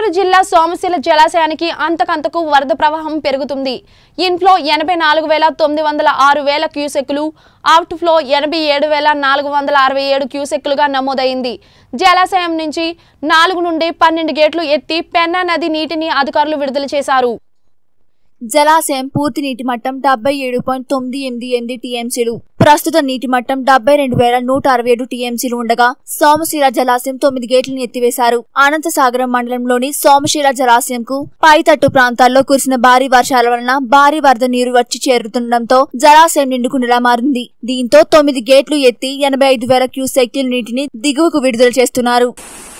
గుంటూరు జిల్లా సోమశిల జలాశయానికి అంతకంతకు వరద ప్రవాహం పెరుగుతుంది ఇన్ఫ్లో ఎనభై నాలుగు వేల తొమ్మిది వందల ఆరు వేల క్యూసెక్కులు అవుట్ ఫ్లో ఎనభై ఏడు వేల నాలుగు వందల అరవై ఏడు క్యూసెక్కులుగా నమోదైంది జలాశయం నుంచి నాలుగు నుండి పన్నెండు గేట్లు ఎత్తి పెన్నా నది నీటిని అధికారులు విడుదల చేశారు జలాశయం పూర్తి నీటి మట్టం డెబ్బై ఏడు పాయింట్ తొమ్మిది ఎనిమిది ఎనిమిది టీఎంసీలు ప్రస్తుత నీటి మట్టం డెబ్బై రెండు వేల నూట అరవై ఏడు టీఎంసీలు ఉండగా సోమశీల జలాశయం తొమ్మిది గేట్లను ఎత్తివేశారు అనంతసాగరం మండలంలోని సోమశీల జలాశయంకు పైతట్టు ప్రాంతాల్లో కురిసిన భారీ వర్షాల వలన భారీ వరద నీరు వచ్చి చేరుతుండటంతో జలాశయం నిండుకుండలా మారింది దీంతో తొమ్మిది గేట్లు ఎత్తి ఎనభై ఐదు వేల క్యూసెక్టీల నీటిని దిగువకు విడుదల చేస్తున్నారు